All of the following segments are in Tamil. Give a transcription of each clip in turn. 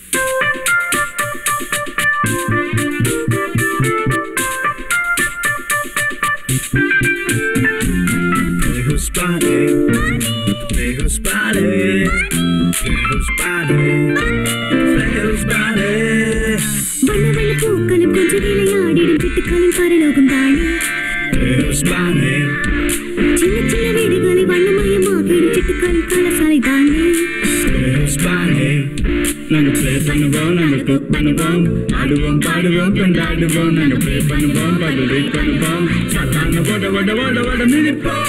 Play who's spotted. Play who's spotted. Play who's spotted. Play who's spotted. வண்ண வண்ண பூக்களும் கொஞ்சம் விளையாடிடும் சிட்டுக்களும் பரலோகம் தானே Play who's spotted. சின்ன சின்ன வீடுகளை வண்ணமயமாகிடும் சிட்டுக்களின் கலசாலை தானே Play who's spotted. நாங்க ப்ளே பண்ணுவோம் நாங்க குக் பண்ணுவோம் ஆடுவோம் பாடுவோம் கொண்டாடுவோம் நாங்க ப்ளே பண்ணுவோம் பாடு பண்ணுவோம் சத்தான ஓட ஓட ஓட ஓட மிதிப்போம்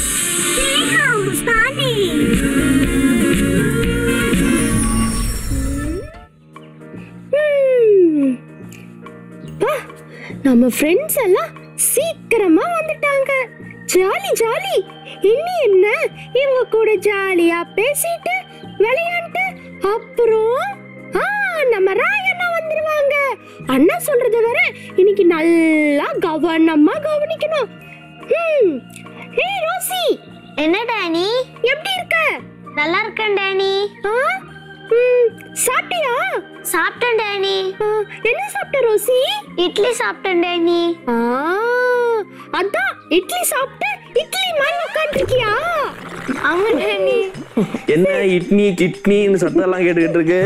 நம்ம ஃப்ரெண்ட்ஸ் எல்லாம் சீக்கிரமா வந்துட்டாங்க ஜாலி ஜாலி இனி என்ன இவங்க கூட ஜாலியா பேசிட்டு விளையாண்டு அப்புறம் ஆ நம்ம ராய் அண்ணா வந்துருவாங்க அண்ணா சொல்றது வர இன்னைக்கு நல்லா கவனமா கவனிக்கணும் ஹம். ஏய் ரோசி என்ன டேனி எப்படி இருக்க நல்லா இருக்கேன் டேனி ஆ ம், சாப்பிட்டியா சாப்பிட்டேன் டேனி ஆ, என்ன சாப்பிட்ட ரோசி இட்லி சாப்பிட்டேன் டேனி ஆ, அதான் இட்லி சாப்பிட்டு இட்லி மாதிரி உட்காந்துருக்கியா ஆமா டேனி என்ன இட்னி கிட்னின்னு சத்தம் எல்லாம் கேட்டுக்கிட்டு இருக்கு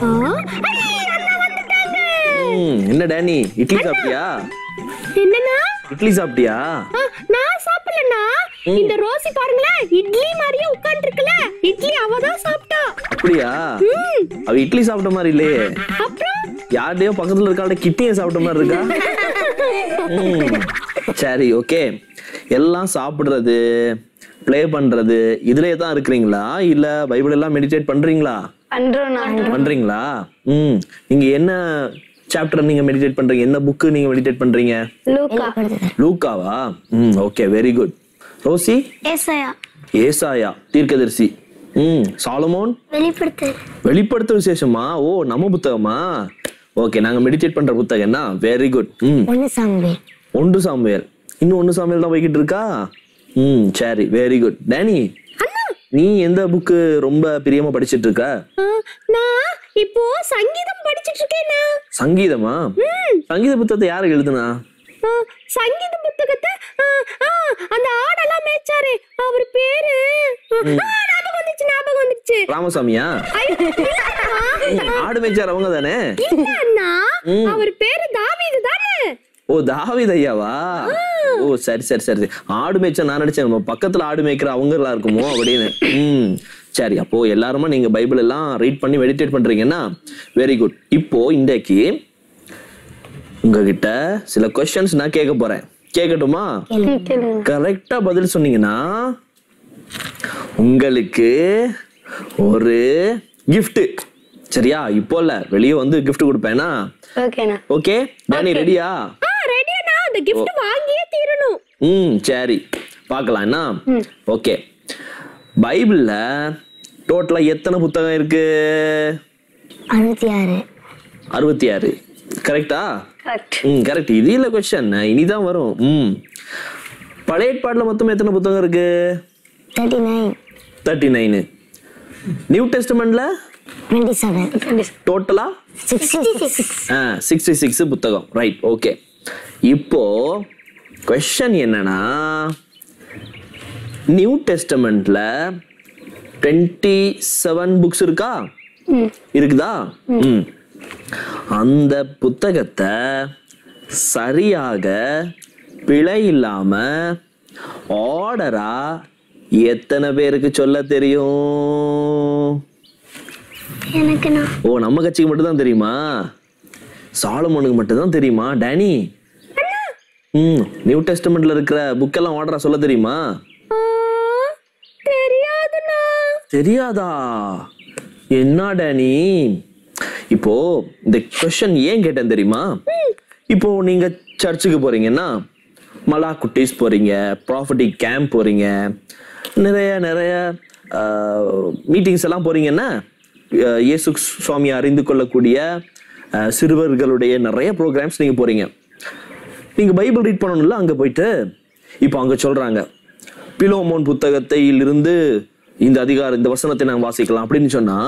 ம், என்ன டேனி இட்லி சாப்பிட்டியா என்னன்னா இட்லி சாப்பிட்டியா ஆ, நான் சாப்பிடலண்ணா இந்த ரோசி பாருங்களேன் இட்லி மாதிரியே உட்காந்துருக்குல இட்லி அவ தான் சாப்பிட்டா அப்படியா அவ இட்லி சாப்பிட்ட மாதிரி இல்லையே அப்புறம் யார்டையோ பக்கத்துல இருக்காட கிட்னியை சாப்பிட்ட மாதிரி இருக்கா ம், சரி ஓகே எல்லாம் சாப்பிடுறது ப்ளே பண்றது இதுலயே தான் இருக்கிறீங்களா இல்ல பைபிள் எல்லாம் மெடிடேட் பண்றீங்களா பண்றோம் பண்றீங்களா ம் நீங்க என்ன சாப்டர் நீங்க மெடிடேட் பண்றீங்க என்ன புக்கு நீங்க மெடிடேட் பண்றீங்க லூக்கா லூக்காவா ம் ஓகே வெரி குட் ரோசி ஏசாயா ஏசாயா தீர்க்கதரிசி ம் சாலமோன் வெளிப்படுத்து வெளிப்படுத்த விசேஷமா ஓ நம்ம புத்தகமா ஓகே நாங்க மெடிடேட் பண்ற புத்தகம் என்ன வெரி குட் ம் ஒன்னு சாம்பே ஒன்று சாமுவேல் இன்னும் ஒன்று சாமுவேல் தான் போய்கிட்டு இருக்கா ம் சரி வெரி குட் டேனி நீ எந்த புக்கு ரொம்ப பிரியமா படிச்சிட்டு இருக்க ஆ, நான் இப்போ சங்கீதம் படிச்சிட்டு இருக்கேனா சங்கீதமா சங்கீத புத்தகத்தை யாரு எழுதுனா ஆ, சங்கீத புத்தகத்தை ஆ, ஆ, அந்த ஆடெல்லாம் மேய்ச்சாரு அவர் பேரு ஆ, ஞாபகம் வந்துச்சு ஞாபகம் வந்துச்சு ராமசாமியா ஐயோ, இல்லண்ணா. ஆடு மேய்ச்சார் அவங்க தானே இல்ல அண்ணா அவர் பேரு தாவீது தானே ஓ தாவித் ஐயாவா ஓ சரி சரி சரி சரி ஆடு மேய்ச்சா நான் நினைச்சேன் நம்ம பக்கத்துல ஆடு மேய்க்கிற அவங்க எல்லாம் இருக்குமோ அப்படின்னு ம் சரி அப்போ எல்லாருமா நீங்க பைபிள் எல்லாம் ரீட் பண்ணி மெடிடேட் பண்றீங்கன்னா வெரி குட் இப்போ இன்றைக்கு உங்ககிட்ட சில கொஸ்டின்ஸ் நான் கேட்க போறேன் கேட்கட்டுமா கரெக்டா பதில் சொன்னீங்கன்னா உங்களுக்கு ஒரு gift சரியா இப்போ இல்ல வெளியே வந்து gift கொடுப்பேனா ஓகேண்ணா ஓகே டேனி ரெடியா ஆ ரெடியாண்ணா அந்த gift வாங்கியே தீரணும் ம் சரி பார்க்கலாம் என்ன ஓகே பைபிள்ல டோட்டலா எத்தனை புத்தகம் இருக்கு அறுபத்தி ஆறு அறுபத்தி ஆறு கரெக்டா ம் கரெக்ட் இது இல்ல கொஸ்டின் இனிதான் வரும் ம் பழைய ஏற்பாடுல மொத்தம் எத்தனை புத்தகம் இருக்கு thirty nine thirty nine new டெஸ்டமெண்ட்ல டுவெண்ட்டி செவன் டோட்டலா சிக்ஸ்டி சிக்ஸ் சிக்ஸ்டி சிக்ஸ் புத்தகம் ரைட் ஓகே இப்போ கொஸ்டின் என்னன்னா நியூ டெஸ்டமெண்ட்ல டுவெண்ட்டி செவன் புக்ஸ் இருக்கா இருக்குதா ம் அந்த புத்தகத்தை சரியாக பிழை இல்லாம ஆர்டரா எத்தனை பேருக்கு சொல்ல தெரியும் எனக்குண்ணா ஓ நம்ம கட்சிக்கு மட்டும் தான் தெரியுமா சாலமோனுக்கு மட்டும் தான் தெரியுமா டேனி ம் நியூ டெஸ்டமெண்ட்ல இருக்கிற புக்கெல்லாம் ஆர்டரா சொல்ல தெரியுமா ஆ, தெரியாதுண்ணா தெரியாதா என்ன டேனி இப்போ இந்த கொஸ்டின் ஏன் கேட்டேன் தெரியுமா இப்போ நீங்க சர்ச்சுக்கு போறீங்கன்னா மலா குட்டீஸ் போறீங்க ப்ராஃபட்டிக் கேம்ப் போறீங்க நிறைய நிறைய மீட்டிங்ஸ் எல்லாம் போறீங்கன்னா அஹ், இயேசு சுவாமி அறிந்து கொள்ளக்கூடிய அஹ், சிறுவர்களுடைய நிறைய ப்ரோக்ராம்ஸ் நீங்க போறீங்க நீங்க பைபிள் ரீட் பண்ணணும்ல அங்க போயிட்டு இப்போ அங்க சொல்றாங்க பிலோமோன் புத்தகத்தில் இருந்து இந்த அதிகாரம் இந்த வசனத்தை நான் வாசிக்கலாம் அப்படின்னு சொன்னா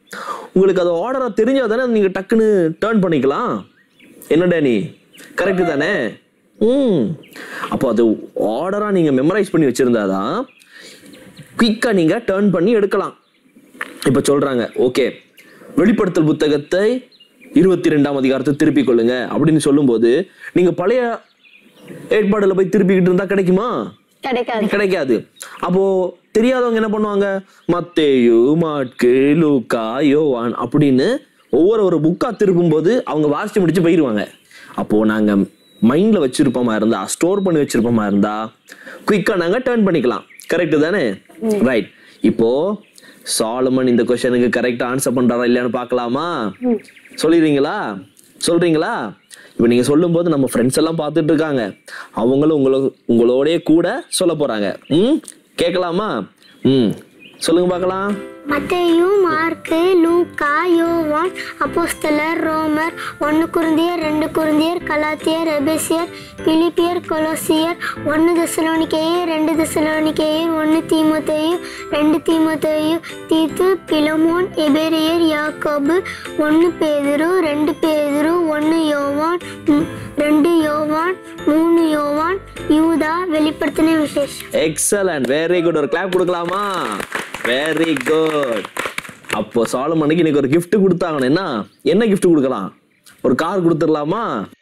உங்களுக்கு அது ஆர்டரா தெரிஞ்சா தானே நீங்க டக்குன்னு டேர்ன் பண்ணிக்கலாம் என்ன டேனி கரெக்ட் தானே ம் அப்போ அது ஆர்டரா நீங்க மெமரைஸ் பண்ணி வச்சிருந்தாதான் குயிக்கா நீங்க டேர்ன் பண்ணி எடுக்கலாம் இப்ப சொல்றாங்க ஓகே வெளிப்படுத்தல் புத்தகத்தை இருபத்தி ரெண்டாம் அதிகாரத்தை திருப்பிக் கொள்ளுங்க அப்படின்னு சொல்லும்போது நீங்க பழைய ஏற்பாடுல போய் திருப்பிக்கிட்டு இருந்தா கிடைக்குமா கிடைக்காது கிடைக்காது அப்போ தெரியாதவங்க என்ன பண்ணுவாங்க மத்தேயு மாட்கு லூக்கா யோவான் அப்படின்னு ஒவ்வொரு ஒரு புக்கா திருப்பும் போது அவங்க வாசிச்சு முடிச்சு போயிருவாங்க அப்போ நாங்க மைண்ட்ல வச்சிருப்போமா இருந்தா ஸ்டோர் பண்ணி வச்சிருப்போமா இருந்தா குயிக்கா நாங்க டேர்ன் பண்ணிக்கலாம் கரெக்ட் தானே ரைட் இப்போ சாலமன் இந்த கொஸ்டனுக்கு கரெக்டா ஆன்சர் பண்றாரா இல்லையான்னு பார்க்கலாமா சொல்லிடுறீங்களா சொல்றீங்களா இப்போ நீங்க சொல்லும்போது நம்ம ஃப்ரெண்ட்ஸ் எல்லாம் பார்த்துட்டு இருக்காங்க அவங்களும் உங்களோ உங்களோடய கூட சொல்ல போறாங்க ம் கேட்கலாமா ம் சொல்லுங்க பார்க்கலாம் மத்தேயு மார்க்கு லூக்கா யோவான் அப்போஸ்தலர் ரோமர் ஒன்று குருந்தியர் ரெண்டு குருந்தியர் கலாத்தியர் எபேசியர் பிலிப்பியர் கொலோசியர் ஒன்று தெசலோனிக்கேயர் ரெண்டு தெசலோனிக்கேயர் ஒன்று தீமோத்தேயு ரெண்டு தீமோத்தேயு தீத்து பிலமோன் எபேரியர் யாக்கோபு ஒன்று பேதுரு ரெண்டு பேதுரு ஒன்று யோவான் ம், ரெண்டு யோவான் மூணு யோவான் யூதா வெளிப்படுத்தின விசேஷம் எக்ஸலன்ட் வெரி குட் ஒரு கிளாப் கொடுக்கலாமா வெரி குட் அப்போ சாலமனுக்கு இன்னைக்கு ஒரு gift கொடுத்தாங்கன்னு என்ன என்ன gift கொடுக்கலாம் ஒரு கார் கொடுத்துடலாமா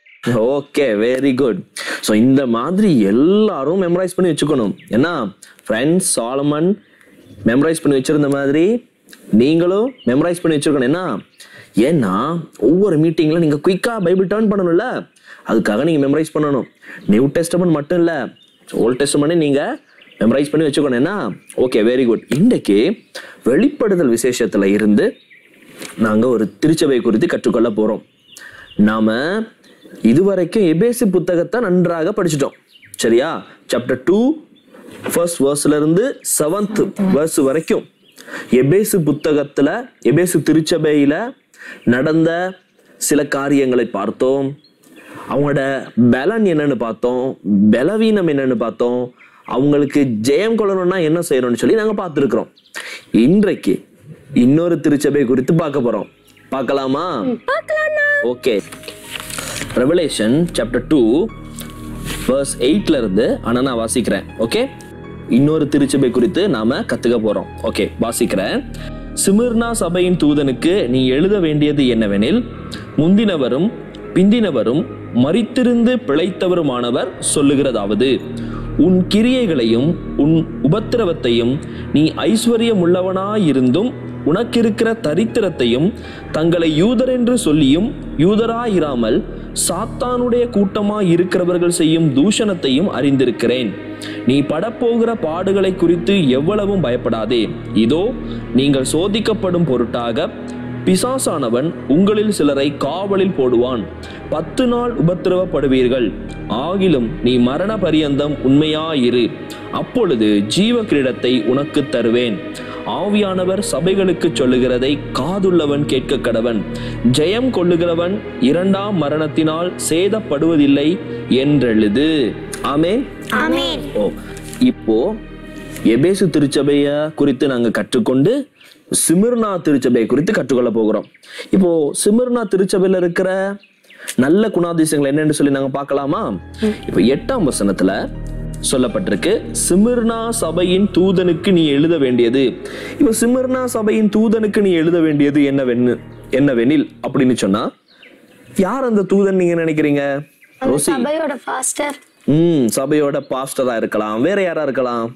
ஓகே வெரி குட் ஸோ இந்த மாதிரி எல்லாரும் மெமரைஸ் பண்ணி வச்சுக்கணும் என்ன ஃப்ரெண்ட்ஸ் சாலமன் மெமரைஸ் பண்ணி வச்சிருந்த மாதிரி நீங்களும் மெமரைஸ் பண்ணி வச்சிருக்கணும் என்ன ஏன்னா ஒவ்வொரு மீட்டிங்ல நீங்க குயிக்கா பைபிள் டர்ன் பண்ணணும்ல அதுக்காக நீங்க மெமரைஸ் பண்ணணும் நியூ டெஸ்டமெண்ட் மட்டும் இல்ல ஓல்ட் டெஸ்டமெண்ட் நீங்க மெமரைஸ் பண்ணி வச்சுக்கணும் என்ன ஓகே வெரி குட் இன்றைக்கு வெளிப்படுதல் விசேஷத்துல இருந்து நாங்க ஒரு திருச்சபை குறித்து கற்றுக்கொள்ள போறோம் நாம இதுவரைக்கும் எபேசு புத்தகத்தை நன்றாக படிச்சிட்டோம் சரியா சாப்டர் டூ ஃபர்ஸ்ட் வேர்ஸ்ல இருந்து செவன்த் வேர்ஸ் வரைக்கும் எபேசு புத்தகத்துல எபேசு திருச்சபையில நடந்த சில காரியங்களை பார்த்தோம் அவங்களோட பலன் என்னன்னு பார்த்தோம் பலவீனம் என்னன்னு பார்த்தோம் அவங்களுக்கு ஜெயம் கொள்ளணும்னா என்ன செய்யணும்னு சொல்லி நாங்க பார்த்துருக்குறோம் இன்றைக்கு இன்னொரு திருச்சபை குறித்து பார்க்க போறோம் பார்க்கலாமா okay revelation chapter two verse 8 இருந்து ஆனா நான் வாசிக்கிறேன் ஓகே இன்னொரு திருச்சபை குறித்து நாம கத்துக்க போறோம் ஓகே வாசிக்கிறேன் சிமிர்னா சபையின் தூதனுக்கு நீ எழுத வேண்டியது என்னவெனில் முந்தினவரும் பிந்தினவரும் மரித்திருந்து பிழைத்தவருமானவர் சொல்லுகிறதாவது உன் கிரியைகளையும் உன் உபத்திரவத்தையும் நீ ஐஸ்வர்யமுள்ளவனாயிருந்தும் உனக்கிருக்கிற தரித்திரத்தையும் தங்களை யூதர் என்று சொல்லியும் யூதராயிராமல் சாத்தானுடைய கூட்டமாய் இருக்கிறவர்கள் செய்யும் தூஷணத்தையும் அறிந்திருக்கிறேன் நீ படப்போகிற பாடுகளை குறித்து எவ்வளவும் பயப்படாதே இதோ நீங்கள் சோதிக்கப்படும் பொருட்டாக பிசாசானவன் உங்களில் சிலரை காவலில் போடுவான் பத்து நாள் உபத்திரவப்படுவீர்கள் ஆகிலும் நீ மரண பரியந்தம் உண்மையாயிரு அப்பொழுது ஜீவ கிரீடத்தை உனக்கு தருவேன் ஆவியானவர் சபைகளுக்கு சொல்லுகிறதை காதுள்ளவன் கேட்க கடவன் ஜெயம் கொள்ளுகிறவன் இரண்டாம் மரணத்தினால் சேதப்படுவதில்லை என்றெழுது ஆமே ஆமென் ஓ இப்போ எபேசு திருச்சபைய குறித்து நாங்க கற்றுக்கொண்டு சிமிர்னா திருச்சபையை குறித்து கற்றுக்கொள்ள போகிறோம் இப்போ சிமிர்னா திருச்சபையில இருக்கிற நல்ல குணாதிசயங்கள் என்னன்னு சொல்லி நாங்க பார்க்கலாமா இப்போ எட்டாம் வசனத்துல சொல்லப்பட்டிருக்கு சிமிர்னா சபையின் தூதனுக்கு நீ எழுத வேண்டியது இப்போ சிமிர்னா சபையின் தூதனுக்கு நீ எழுத வேண்டியது என்னவென்னு என்னவெனில் அப்படின்னு சொன்னா யார் அந்த தூதன் நீங்க நினைக்கிறீங்க ரோசி சபையோட பாஸ்டர் ம் சபையோட பாஸ்டரா இருக்கலாம் வேற யாரா இருக்கலாம்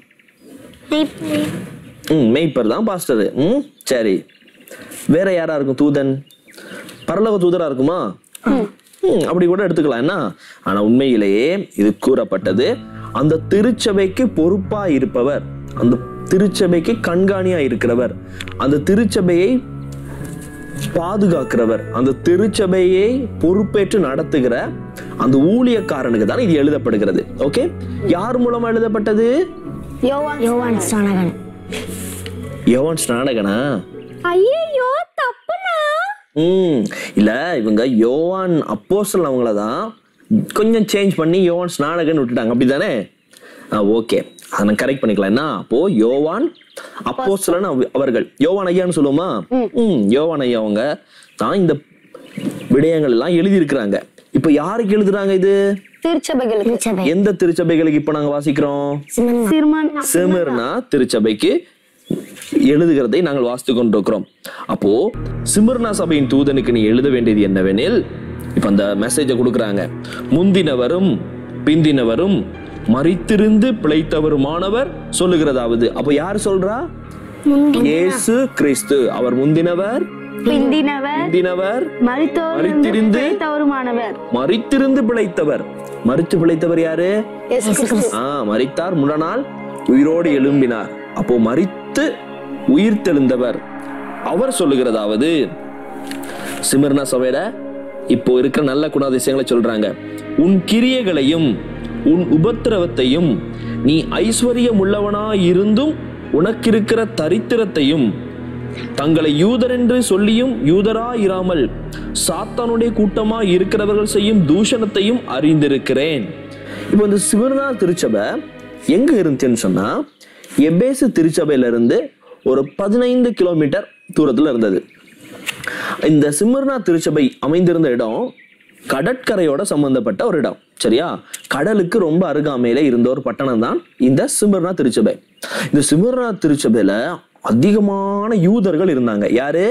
ம் மெய்ப்பர் தான் பாஸ்டர் ம் சரி வேற யாரா இருக்கும் தூதன் பரலோக தூதரா இருக்குமா ம் அப்படி கூட எடுத்துக்கலாம் என்ன ஆனா உண்மையிலேயே இது கூறப்பட்டது அந்த திருச்சபைக்கு பொறுப்பா இருப்பவர் அந்த திருச்சபைக்கு கண்காணியா இருக்கிறவர் அந்த திருச்சபையை பாதுகாக்கிறவர் அந்த திருச்சபையை பொறுப்பேற்று நடத்துகிற அந்த ஊழியக்காரனுக்கு தான் இது எழுதப்படுகிறது ஓகே யார் மூலமா எழுதப்பட்டது யோவான் யோவான் ஸ்நானகன் யோவான் ஸ்நானகனா ஐயோ தப்புனா ம் இல்ல இவங்க யோவான் அப்போஸ்தலன் அவங்கள தான் கொஞ்சம் சேஞ்ச் பண்ணி யோவான் ஸ்நானகன் விட்டுட்டாங்க அப்படிதானே ஓகே அதை நான் கரெக்ட் பண்ணிக்கலாம் என்ன அப்போ யோவான் அப்போஸ்தலன் அவ- அவர்கள் யோவான் ஐயான்னு சொல்லுவோமா ம் யோவான் ஐயா அவங்க தான் இந்த விடயங்கள் எல்லாம் எழுதி இருக்கிறாங்க இப்ப யாருக்கு எழுதுறாங்க இது திருச்சபைகளுக்கு திருச்சபை எந்த திருச்சபைகளுக்கு இப்ப நாங்க வாசிக்கிறோம் சிறுமான் சிமிர்னா திருச்சபைக்கு எழுதுகிறதை நாங்கள் வாசித்து கொண்டிருக்கிறோம் அப்போ சிமிர்னா சபையின் தூதனுக்கு நீ எழுத வேண்டியது என்னவெனில் இப்ப அந்த மெசேஜை கொடுக்குறாங்க முந்தினவரும் பிந்தினவரும் மறித்திருந்து பிழைத்தவருமானவர் சொல்லுகிறதாவது அப்போ யார் சொல்றா இயேசு கிறிஸ்து அவர் முந்தினவர் பிந்தினவர் பிந்தினவர் மரித்தோர் மரித்திருந்து தவறுமானவர் மறித்திருந்து பிழைத்தவர் மறித்து பிழைத்தவர் யாரு ஆ மரித்தார் முன்னநாள் உயிரோடு எழும்பினார் அப்போ மரித்து உயிர் தெழுந்தவர் அவர் சொல்லுகிறதாவது சிமர்னா சபையில இப்போ இருக்கிற நல்ல குணாதிசயங்களை சொல்றாங்க உன் கிரியைகளையும் உன் உபத்திரவத்தையும் நீ ஐஸ்வர்யம் உள்ளவனாய் இருந்தும் உனக்கிருக்கிற தரித்திரத்தையும் தங்களை யூதர் என்று சொல்லியும் யூதரா இராமல் சாத்தானுடைய கூட்டமா இருக்கிறவர்கள் செய்யும் தூஷணத்தையும் அறிந்திருக்கிறேன் இப்போ இந்த சிவர்னா திருச்சபை எங்க இருந்துச்சுன்னு சொன்னா எபேசு திருச்சபையில இருந்து ஒரு பதினைந்து கிலோமீட்டர் தூரத்துல இருந்தது இந்த சிம்மர்னா திருச்சபை அமைந்திருந்த இடம் கடற்கரையோட சம்பந்தப்பட்ட ஒரு இடம் சரியா கடலுக்கு ரொம்ப அருகாமையில இருந்த ஒரு பட்டணம் தான் இந்த சிம்மர்னா திருச்சபை இந்த சிம்மர்னா திருச்சபையில அதிகமான யூதர்கள் இருந்தாங்க யாரு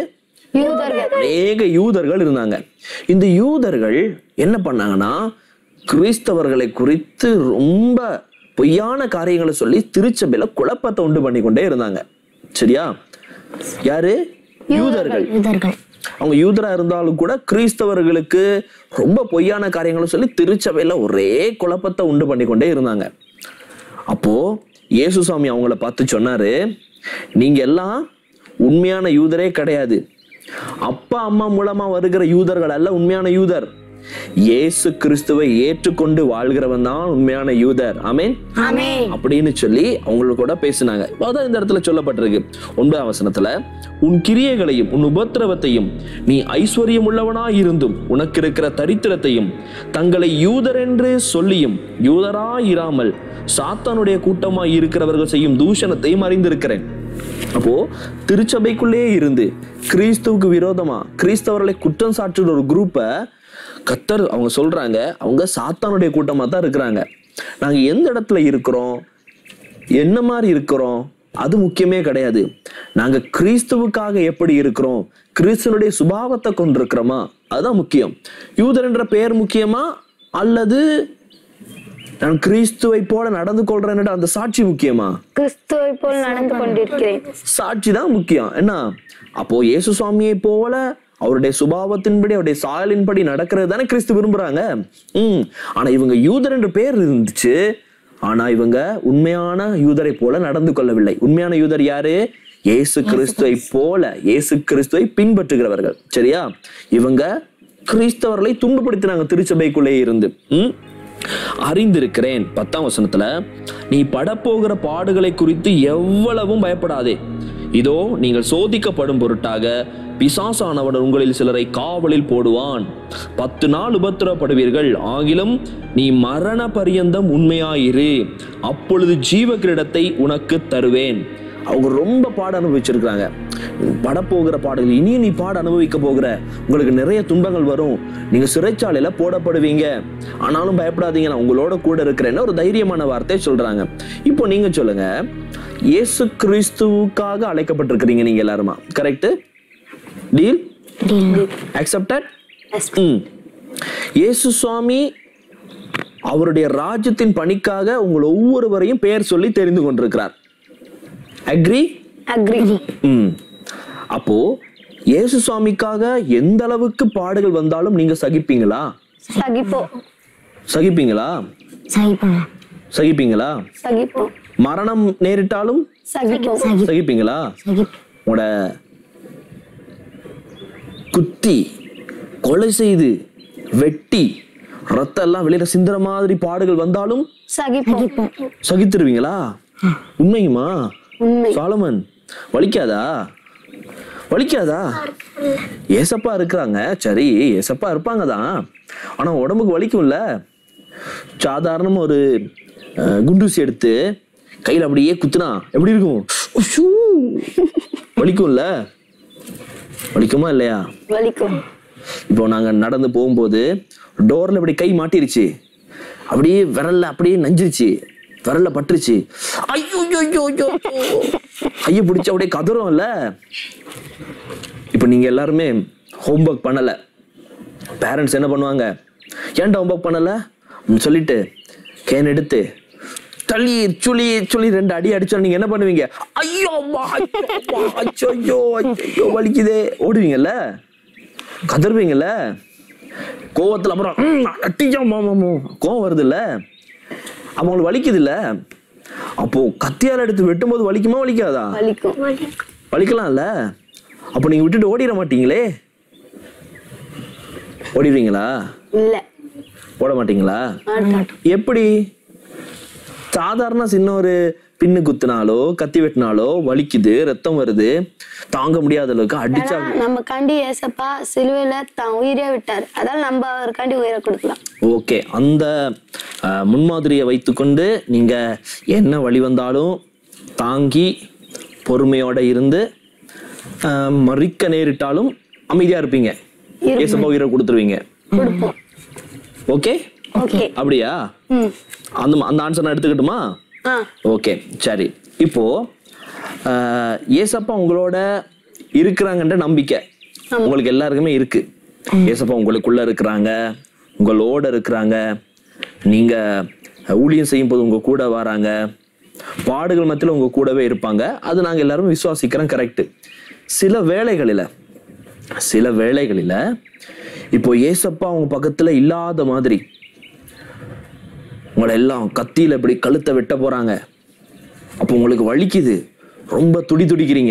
அநேக யூதர்கள் இருந்தாங்க இந்த யூதர்கள் என்ன பண்ணாங்கன்னா கிறிஸ்தவர்களை குறித்து ரொம்ப பொய்யான காரியங்களை சொல்லி திருச்சபையில குழப்பத்தை உண்டு பண்ணி கொண்டே இருந்தாங்க சரியா யாரு யூதர்கள் யூதர்கள் அவங்க யூதரா இருந்தாலும் கூட கிறிஸ்தவர்களுக்கு ரொம்ப பொய்யான காரியங்களை சொல்லி திருச்சபையில ஒரே குழப்பத்தை உண்டு பண்ணி கொண்டே இருந்தாங்க அப்போ இயேசுசாமி அவங்கள பார்த்து சொன்னாரு நீங்க எல்லாம் உண்மையான யூதரே கிடையாது அப்பா அம்மா மூலமா வருகிற யூதர்கள் அல்ல உண்மையான யூதர் இயேசு கிறிஸ்துவை ஏற்றுக்கொண்டு வாழ்கிறவன் தான் உண்மையான யூதர் ஆமென் அப்படின்னு சொல்லி அவங்கள கூட பேசினாங்க அதான் இந்த இடத்துல சொல்லப்பட்டிருக்கு ஒன்பதாம் வசனத்துல உன் கிரியைகளையும் உன் உபத்திரவத்தையும் நீ ஐஸ்வர்யம் உள்ளவனாய் இருந்தும் உனக்கு இருக்கிற தரித்திரத்தையும் தங்களை யூதர் என்று சொல்லியும் யூதராய் இராமல் சாத்தானுடைய கூட்டமாய் இருக்கிறவர்கள் செய்யும் தூஷணத்தையும் அறிந்திருக்கிறேன் அப்போ திருச்சபைக்குள்ளே இருந்து கிறிஸ்துவுக்கு விரோதமா கிறிஸ்தவர்களை குற்றம் சாட்டுற ஒரு குரூப்பை கத்தர் அவங்க சொல்றாங்க அவங்க சாத்தானுடைய கூட்டமா தான் இருக்கிறாங்க நாங்க எந்த இடத்துல இருக்கிறோம் என்ன மாதிரி இருக்கிறோம் அது முக்கியமே கிடையாது நாங்க கிறிஸ்துவுக்காக எப்படி இருக்கிறோம் கிறிஸ்துவனுடைய சுபாவத்தை கொண்டிருக்கிறோமா அதுதான் முக்கியம் யூதர் என்ற பெயர் முக்கியமா அல்லது நான் கிறிஸ்துவை போல நடந்து கொள்றேன் அந்த சாட்சி முக்கியமா கிறிஸ்துவை போல் நடந்து கொண்டிருக்கிறேன் சாட்சி தான் முக்கியம் என்ன அப்போ இயேசு சுவாமியை போல அவருடைய சுபாவத்தின்படி அவருடைய சாயலின்படி நடக்கிறது தானே கிறிஸ்து விரும்புறாங்க ம் ஆனா இவங்க யூதர் என்ற பேர் இருந்துச்சு ஆனா இவங்க உண்மையான யூதரை போல நடந்து கொள்ளவில்லை உண்மையான யூதர் யாரு இயேசு கிறிஸ்துவை போல இயேசு கிறிஸ்துவை பின்பற்றுகிறவர்கள் சரியா இவங்க கிறிஸ்தவர்களை துன்பப்படுத்தினாங்க திருச்சபைக்குள்ளே இருந்து ம் அறிந்திருக்கிறேன் பத்தாம் வசனத்துல நீ படப்போகிற பாடுகளை குறித்து எவ்வளவும் பயப்படாதே இதோ நீங்கள் சோதிக்கப்படும் பொருட்டாக பிசாசானவன் உங்களில் சிலரை காவலில் போடுவான் பத்து நாள் உபத்திரப்படுவீர்கள் ஆகிலும் நீ மரண பரியந்தம் உண்மையாயிரு அப்பொழுது ஜீவ கிரீடத்தை உனக்கு தருவேன் அவங்க ரொம்ப பாட அனுபவிச்சிருக்கிறாங்க படப்போகிற பாடல்கள் இனியும் நீ பாட அனுபவிக்க போகிற உங்களுக்கு நிறைய துன்பங்கள் வரும் நீங்க சிறைச்சாலையில போடப்படுவீங்க ஆனாலும் பயப்படாதீங்க நான் உங்களோட கூட இருக்கிறேன்னு ஒரு தைரியமான வார்த்தையை சொல்றாங்க இப்போ நீங்க சொல்லுங்க இயேசு கிறிஸ்துவுக்காக அழைக்கப்பட்டிருக்கிறீங்க நீங்க எல்லாருமா கரெக்ட் டீல் அக்செப்டட் ம் இயேசு சுவாமி அவருடைய ராஜ்யத்தின் பணிக்காக உங்கள் ஒவ்வொருவரையும் பெயர் சொல்லி தெரிந்து கொண்டிருக்கிறார் அக்ரி அக்ரி ம் அப்போ இயேசு சுவாமிக்காக எந்த அளவுக்கு பாடுகள் வந்தாலும் நீங்க சகிப்பீங்களா சகிப்போம் சகிப்பீங்களா சகிப்போம் சகிப்பீங்களா சகிப்போம் மரணம் நேரிட்டாலும் சகிப்போம் சகிப்பீங்களா சகிப்போம் உங்களோட குத்தி கொலை செய்து வெட்டி ரத்தம் எல்லாம் வெளியில சிந்துற மாதிரி பாடுகள் வந்தாலும் சகிப்போம் சகித்துருவீங்களா உண்மையுமா உண்மை சாலமன் வலிக்காதா வலிக்காதா ஏசப்பா இருக்கிறாங்க சரி ஏசப்பா இருப்பாங்க தான் ஆனா உடம்புக்கு வலிக்கும்ல சாதாரணமா ஒரு அஹ், குண்டூசி எடுத்து கையில அப்படியே குத்துனா எப்படி இருக்கும் உஷூ. வலிக்கும்ல வலிக்குமா இல்லையா வலிக்கும் இப்போ நாங்க நடந்து போகும்போது டோர்ல இப்படி கை மாட்டிருச்சு அப்படியே விரல்ல அப்படியே நஞ்சிருச்சு விரல்ல பட்டுருச்சு ஐயோ ஐயோ ஐயோ கையை பிடிச்சி அப்படியே கதறும்ல இப்போ நீங்க எல்லாருமே ஹோம்ஒர்க் பண்ணல பேரண்ட்ஸ் என்ன பண்ணுவாங்க ஏன்டா ஹோம்ஒர்க் பண்ணல அப்படின்னு சொல்லிட்டு கேன் எடுத்து தள்ளி சுழி சுழி ரெண்டு அடி அடிச்சா நீங்க என்ன பண்ணுவீங்க ஐயோ அம்மா, ஐயோ, அம்மா, அச்சோ, ஐயோ ஐயோ வலிக்குதே ஓடுவீங்கல்ல கதறுவீங்கல்ல கோவத்துல அப்புறம் ம், அட்டிச்சா மாமாமோ கோவம் வருது இல்ல அவங்களுக்கு வலிக்குது இல்ல அப்போ கத்தியால எடுத்து வெட்டும்போது வலிக்குமா வலிக்காதா வலிக்கும் வலிக்கலாம்ல அப்போ நீங்க விட்டுட்டு ஓடிட மாட்டீங்களே ஓடிடுவீங்களா இல்ல ஓட மாட்டீங்களா எப்படி சாதாரண சின்ன ஒரு பின்னு குத்துனாலோ கத்தி வெட்டினாலோ வலிக்குது ரத்தம் வருது தாங்க முடியாத அளவுக்கு அடிச்சா நம்ம காண்டி ஏசப்பா சிலுவையில தான் உயிரே விட்டார் அதால நம்ம அவருக்காண்டி உயிரை கொடுக்கலாம் ஓகே அந்த அஹ், முன்மாதிரியை வைத்துக்கொண்டு நீங்க என்ன வழி வந்தாலும் தாங்கி பொறுமையோட இருந்து அஹ், மறிக்க நேரிட்டாலும் அமைதியா இருப்பீங்க ஏசப்பா உயிரை கொடுத்துருவீங்க கொடுப்போம் ஓகே ஓகே அப்படியா ம் அந்த அந்த ஆன்சர் நான் எடுத்துக்கட்டுமா ஆ ஓகே சரி இப்போ ஆஹ், ஏசப்பா உங்களோட இருக்கிறாங்கன்ற நம்பிக்கை உங்களுக்கு எல்லாருக்குமே இருக்கு ஏசப்பா உங்களுக்குள்ள இருக்கிறாங்க உங்களோட இருக்கிறாங்க நீங்க ஊழியம் செய்யும் போது உங்க கூட வராங்க பாடுகள் மத்தியில் உங்க கூடவே இருப்பாங்க அது நாங்க எல்லாரும் விசுவாசிக்கிறோம் கரெக்ட் சில வேளைகளில சில வேளைகளில இப்போ ஏசப்பா உங்க பக்கத்துல இல்லாத மாதிரி உங்களை எல்லாம் கத்தியில இப்படி கழுத்தை வெட்ட போறாங்க அப்போ உங்களுக்கு வலிக்குது ரொம்ப துடி துடிக்கிறீங்க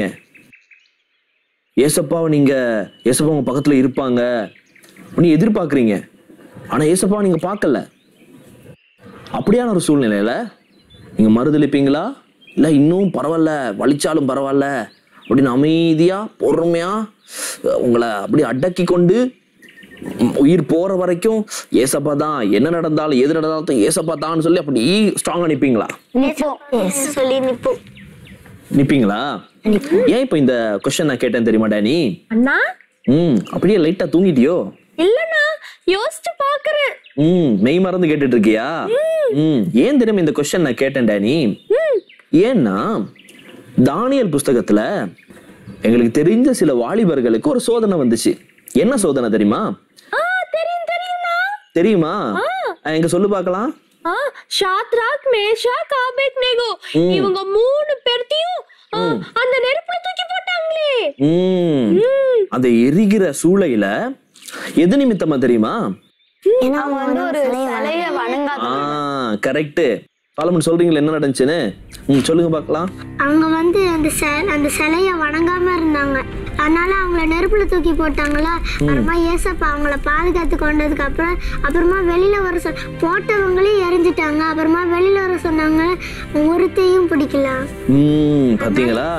ஏசப்பாவை நீங்க ஏசப்பா உங்க பக்கத்துல இருப்பாங்க நீ எதிர்பார்க்குறீங்க ஆனா ஏசப்பாவை நீங்க பார்க்கல அப்படியான ஒரு சூழ்நிலையில நீங்க மறுதளிப்பீங்களா இல்ல இன்னும் பரவாயில்ல வலிச்சாலும் பரவாயில்ல அப்படின்னு அமைதியா பொறுமையா அஹ், உங்களை அப்படி அடக்கி கொண்டு உம், உயிர் போற வரைக்கும் ஏசப்பா தான் என்ன நடந்தாலும் எது நடந்தாலும் ஏசப்பா தான் சொல்லி அப்படி ஸ்ட்ராங்கா நிப்பீங்களா நிப்போம் சொல்லி நிப்போம் நிப்பீங்களா ஏன் இப்போ இந்த கொஸ்டின் நான் கேட்டேன் தெரியுமா டேனி அண்ணா ம் அப்படியே லைட்டா தூங்கிட்டியோ இல்லண்ணா யோசிச்சு பாக்குறேன் ம் மெய் மறந்து கேட்டுட்டு இருக்கியா ம் ஏன் தெரியுமா இந்த கொஸ்டின் நான் கேட்டேன் டேனி ஏன்னா தானியல் புஸ்தகத்துல எங்களுக்கு தெரிஞ்ச சில வாலிபர்களுக்கு ஒரு சோதனை வந்துச்சு என்ன சோதனை தெரியுமா ஆ தெரியும் தெரியும்ண்ணா தெரியுமா அஹ், எங்க சொல்லு பார்க்கலாம் ஆ ஷாத்ராக் மேஷாக் ஆபேத்நேகோ இவங்க மூணு பேர்த்தையும் ஆ, அந்த நெருப்புல தூக்கி போட்டாங்களே ம் அந்த எரிகிற சூளையில எது நிமித்தமா தெரியுமா ஏன்னா அவங்க வந்து ஒரு சிலைய வணங்காத ஆ கரெக்ட் சாலமன் சொல்றீங்களா என்ன நடந்துச்சுன்னு ம் சொல்லுங்க பார்க்கலாம் அவங்க வந்து அந்த செ- அந்த சிலைய வணங்காம இருந்தாங்க அதனால அவங்கள நெருப்புல தூக்கி போட்டாங்களா அப்புறமா ஏசப்பா அவங்கள பாதுகாத்து கொண்டதுக்கு அப்புறம் அப்புறமா வெளியில வர சொ போட்டவங்களையும் எரிஞ்சிட்டாங்க அப்புறமா வெளியில வர சொன்னாங்க ஒருத்தையும் பிடிக்கல ம் பாத்தீங்களா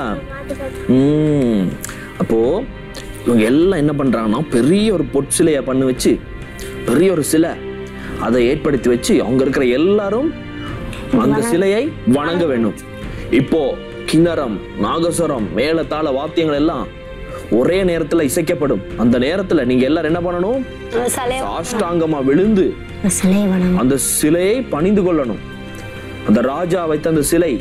ம் அப்போ இவங்க எல்லாம் என்ன பண்றாங்கன்னா பெரிய ஒரு பொற்சிலையை பண்ணி வச்சு பெரிய ஒரு சிலை அதை ஏற்படுத்தி வச்சு அவங்க இருக்கிற எல்லாரும் அந்த சிலையை வணங்க வேண்டும் இப்போ கிண்ணறம் நாகஸ்வரம் மேளதாள வாத்தியங்கள் எல்லாம் ஒரே நேரத்துல இசைக்கப்படும் அந்த நேரத்துல நீங்க எல்லாரும் என்ன பண்ணணும் அந்த சிலைய சாஷ்டாங்கமா விழுந்து சிலையை வணங்க அந்த சிலையை பணிந்து கொள்ளணும் அந்த ராஜா வைத்த அந்த சிலை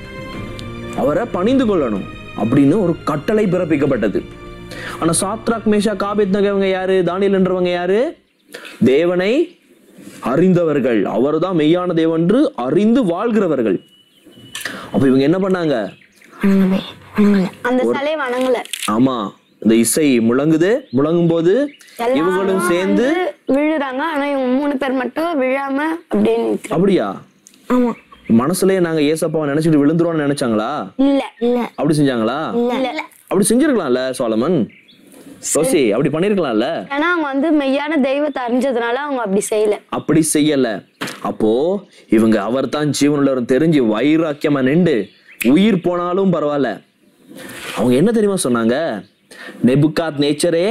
அவரை பணிந்து கொள்ளணும் அப்படின்னு ஒரு கட்டளை பிறப்பிக்கப்பட்டது ஆனா சாத்ராக் மேஷா காபித் நகவங்க யாரு தானியல் என்றவங்க யாரு தேவனை அறிந்தவர்கள் அவர்தான் மெய்யான தேவன் என்று அறிந்து வாழ்கிறவர்கள் அப்ப இவங்க என்ன பண்ணாங்க வணங்கவே வணங்கல அந்த சிலைய வணங்கல ஆமா இந்த இசை முழங்குது முழங்கும் போது இவங்களும் சேர்ந்து வந்து விழுறாங்க ஆனா இவங்க மூணு பேர் மட்டும் விழாம அப்படியே நிக்கு. அப்படியா ஆமா மனசுலயே நாங்க ஏசப்பாவை நினைச்சிட்டு விழுந்துருவோம்னு நினைச்சாங்களா இல்ல இல்ல அப்படி செஞ்சாங்களா இல்ல அப்படி செஞ்சிருக்கலாம்ல சோலமன் ரோசி அப்படி பண்ணிருக்கலாம்ல ஏன்னா அவங்க வந்து மெய்யான தெய்வத்தை அறிஞ்சதுனால அவங்க அப்படி செய்யல அப்படி செய்யல அப்போ இவங்க அவர் தான் ஜீவனுள்ளவர் தெரிஞ்சு வைராக்கியமா நின்று உயிர் போனாலும் பரவாயில்ல அவங்க என்ன தெரியுமா சொன்னாங்க நெபுகாத் நேச்சரே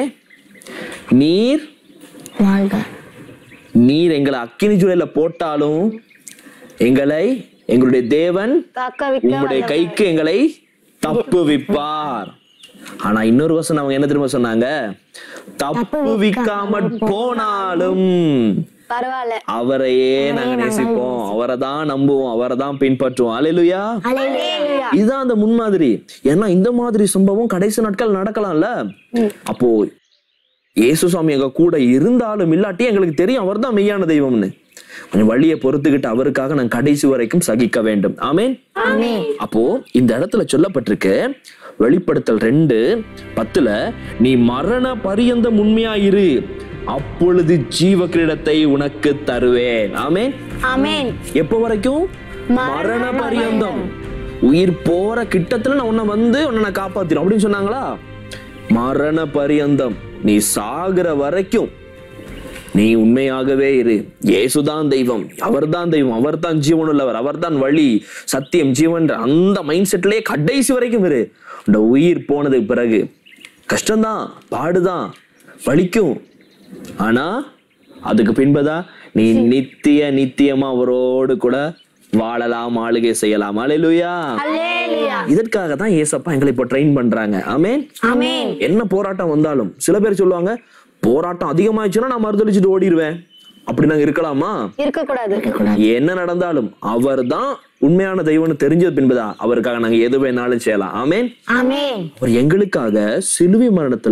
நீர் வாழ்க நீர் எங்களை அக்கினி ஜுலையில போட்டாலும் எங்களை எங்களுடைய தேவன் காக்க விக்க உம்முடைய கைக்கு எங்களை தப்புவிப்பார் ஆனா இன்னொரு வசனம் அவங்க என்ன திரும்ப சொன்னாங்க தப்புவிக்காமற் போனாலும் பரவாயில்ல அவரையே நாங்க நேசிப்போம் அவரை தான் நம்புவோம் அவரை தான் பின்பற்றுவோம் அலையிலுயா Hallelujah. இதுதான் அந்த முன்மாதிரி ஏன்னா இந்த மாதிரி சம்பவம் கடைசி நாட்கள் நடக்கலாம்ல அப்போ இயேசு சுவாமி எங்க கூட இருந்தாலும் இல்லாட்டி எங்களுக்கு தெரியும் அவர் தான் மெய்யான தெய்வம்னு கொஞ்சம் வழியை பொறுத்துக்கிட்டு அவருக்காக நான் கடைசி வரைக்கும் சகிக்க வேண்டும் ஆமென் அப்போ இந்த இடத்துல சொல்லப்பட்டிருக்கு வெளிப்படுத்தல் ரெண்டு பத்துல நீ மரண பரியந்த உண்மையாயிரு அப்பொழுது ஜீவ கிரீடத்தை உனக்கு தருவேன் ஆமென் ஆமென் எப்போ வரைக்கும் மரண பரியந்தம் உயிர் போற கிட்டத்துல நான் உன்னை வந்து உன்னை நான் காப்பாத்திரும் அப்படின்னு சொன்னாங்களா மரண பரியந்தம் நீ சாகுற வரைக்கும் நீ உண்மையாகவே இரு இயேசுதான் தெய்வம் அவர்தான் தெய்வம் அவர்தான் ஜீவன் உள்ளவர் அவர்தான் வழி சத்தியம் ஜீவன் அந்த மைண்ட் செட்லயே கடைசி வரைக்கும் இரு இந்த உயிர் போனதுக்கு பிறகு கஷ்டம்தான் பாடுதான் வலிக்கும் ஆனா அதுக்கு பின்பதான் நீ நித்திய நித்தியமா அவரோடு கூட வாழலாம் ஆளுகை செய்யலாம் அலையிலுயா இதற்காக தான் ஏசப்பா எங்களை இப்போ ட்ரெயின் பண்றாங்க ஆமென் ஆமென் என்ன போராட்டம் வந்தாலும் சில பேர் சொல்லுவாங்க போராட்டம் அதிகமாயிடுச்சுன்னா நான் மறுதளிச்சுட்டு ஓடிடுவேன் அப்படி நாங்க இருக்கலாமா இருக்க கூடாது என்ன நடந்தாலும் அவர் தான் உண்மையான தெய்வம்னு தெரிஞ்சது பின்பதா அவருக்காக நாங்க எது வேணாலும் செய்யலாம் ஆமென் ஆமென் அவர் எங்களுக்காக சிலுவை மரணத்துல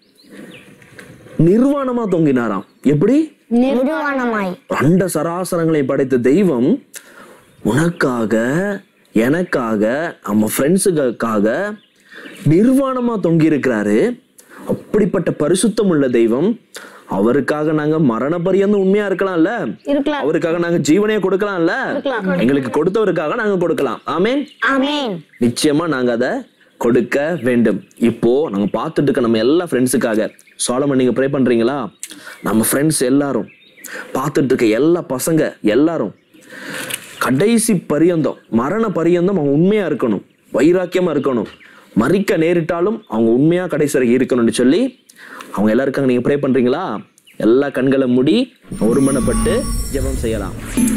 நிர்வாணமா தொங்கினாராம் எப்படி நிர்வாணமாய் அண்ட சராசரங்களை படைத்த தெய்வம் உனக்காக எனக்காக நம்ம ஃப்ரெண்ட்ஸுக்காக நிர்வாணமா தொங்கி இருக்கிறாரு அப்படிப்பட்ட பரிசுத்தம் உள்ள தெய்வம் அவருக்காக நாங்க மரண பரியந்தம் உண்மையா இருக்கலாம்ல இருக்கலாம் அவருக்காக நாங்க ஜீவனையே கொடுக்கலாம்ல எங்களுக்கு கொடுத்தவருக்காக நாங்க கொடுக்கலாம் ஆமென் ஆமென் நிச்சயமா நாங்க அதை கொடுக்க வேண்டும் இப்போ நாங்க பார்த்துட்டு இருக்க நம்ம எல்லா ஃப்ரெண்ட்ஸுக்காக சோலமன் நீங்க ப்ரே பண்றீங்களா நம்ம ஃப்ரெண்ட்ஸ் எல்லாரும் பார்த்துட்டு இருக்க எல்லா பசங்க எல்லாரும் கடைசி பரியந்தம் மரண பரியந்தம் அவங்க உண்மையா இருக்கணும் வைராக்கியமா இருக்கணும் மறிக்க நேரிட்டாலும் அவங்க உண்மையா கடைசி வரைக்கும் இருக்கணும்னு சொல்லி அவங்க எல்லாருக்காக நீங்க ப்ரே பண்றீங்களா எல்லா கண்களை மூடி ஒருமனப்பட்டு ஜெபம் செய்யலாம்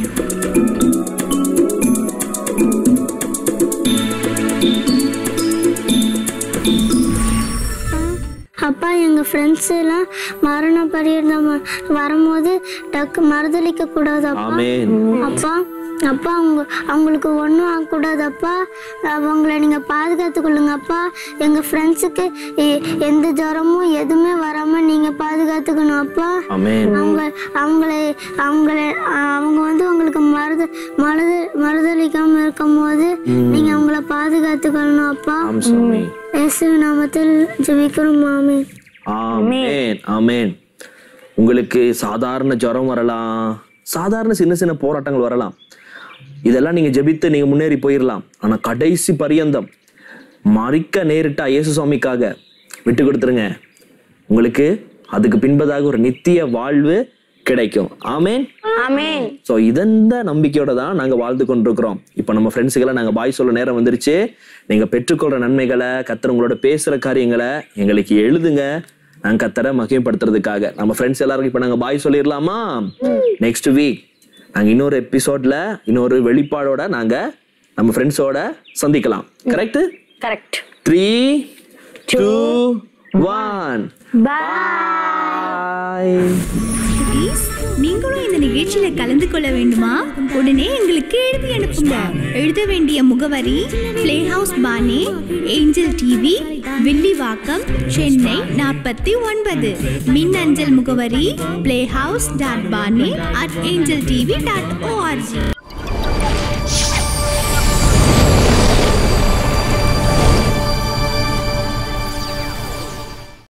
அப்பா எங்கள் ஃப்ரெண்ட்ஸ் எல்லாம் மரண பரியந்தம் வரும்போது டக்கு மறுதளிக்க கூடாது அப்பா ஆமென் அப்பா அப்பா அவங்க அவங்களுக்கு ஒன்றும் ஆகக்கூடாது அப்பா அவங்கள நீங்கள் பாதுகாத்துக் கொள்ளுங்க அப்பா எங்கள் ஃப்ரெண்ட்ஸுக்கு எந்த ஜுரமும் எதுவுமே வராமல் நீங்கள் பாதுகாத்துக்கணும் அப்பா ஆமென் அவங்க அவங்கள அவங்கள அவங்க வந்து உங்களுக்கு மருத மருத மறுதளிக்காமல் இருக்கும்போது நீங்கள் அவங்கள பாதுகாத்துக்கணும் அப்பா ஆம் சுவாமி இயேசு நாமத்தில் ஜெபிக்கிறோம் மாமி ஆமென் ஆமென் உங்களுக்கு சாதாரண ஜுரம் வரலாம் சாதாரண சின்ன சின்ன போராட்டங்கள் வரலாம் இதெல்லாம் நீங்க ஜெபித்து நீங்க முன்னேறி போயிடலாம் ஆனா கடைசி பரியந்தம் மறிக்க நேரிட்டா இயேசு சுவாமிக்காக விட்டு கொடுத்துருங்க உங்களுக்கு அதுக்கு பின்பதாக ஒரு நித்திய வாழ்வு கிடைக்கும் ஆமென் ஆமென் ஸோ இதந்த நம்பிக்கையோட தான் நாங்கள் வாழ்ந்து கொண்டிருக்கிறோம் இப்போ நம்ம ஃப்ரெண்ட்ஸுக்கெல்லாம் நாங்கள் பாய் சொல்ல நேரம் வந்துருச்சு நீங்கள் பெற்றுக்கொள்கிற நன்மைகளை கத்தர் உங்களோட பேசுகிற காரியங்களை எங்களுக்கு எழுதுங்க நாங்கள் கத்தரை மகிமைப்படுத்துறதுக்காக நம்ம ஃப்ரெண்ட்ஸ் எல்லாருக்கும் இப்போ நாங்கள் பாய் சொல்லிடலாமா நெக்ஸ்ட் வீக் நாங்கள் இன்னொரு எபிசோட்ல இன்னொரு வெளிப்பாடோட நாங்கள் நம்ம ஃப்ரெண்ட்ஸோட சந்திக்கலாம் correct correct three two one bye Please, நீங்களும் இந்த நிகழ்ச்சியில கலந்து கொள்ள வேண்டுமா உடனே எங்களுக்கு எழுதி அனுப்புங்க எழுத வேண்டிய முகவரி பிளே ஹவுஸ் பானே ஏஞ்சல் டிவி வில்லிவாக்கம் சென்னை நாற்பத்தி ஒன்பது மின் அஞ்சல் முகவரி பிளே ஹவுஸ் டாட் பானே at angel TV dot O R G